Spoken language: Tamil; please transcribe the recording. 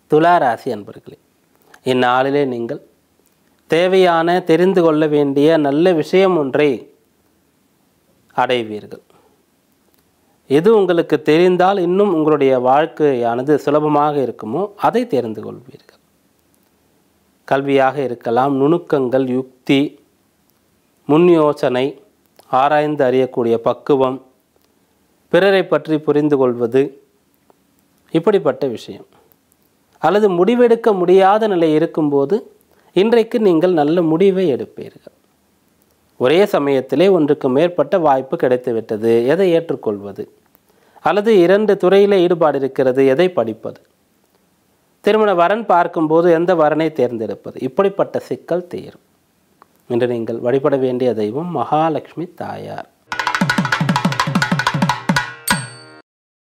துலா ராசி அன்பர்களே இந்நாளிலே நீங்கள் தேவையான தெரிந்து கொள்ள வேண்டிய நல்ல விஷயம் ஒன்றை அடைவீர்கள் எது உங்களுக்கு தெரிந்தால் இன்னும் உங்களுடைய வாழ்க்கையானது சுலபமாக இருக்குமோ அதை தெரிந்து கொள்வீர்கள் கல்வியாக இருக்கலாம் நுணுக்கங்கள் யுக்தி முன் யோசனை ஆராய்ந்து அறியக்கூடிய பக்குவம் பிறரை பற்றி புரிந்து கொள்வது இப்படிப்பட்ட விஷயம் அல்லது முடிவெடுக்க முடியாத நிலை இருக்கும்போது இன்றைக்கு நீங்கள் நல்ல முடிவை எடுப்பீர்கள் ஒரே சமயத்திலே ஒன்றுக்கு மேற்பட்ட வாய்ப்பு கிடைத்துவிட்டது எதை ஏற்றுக்கொள்வது அல்லது இரண்டு துறையில் ஈடுபாடு இருக்கிறது எதை படிப்பது திருமண வரன் பார்க்கும்போது எந்த வரனை தேர்ந்தெடுப்பது இப்படிப்பட்ட சிக்கல் தீரும் இன்று நீங்கள் வழிபட வேண்டிய தெய்வம் மகாலட்சுமி தாயார்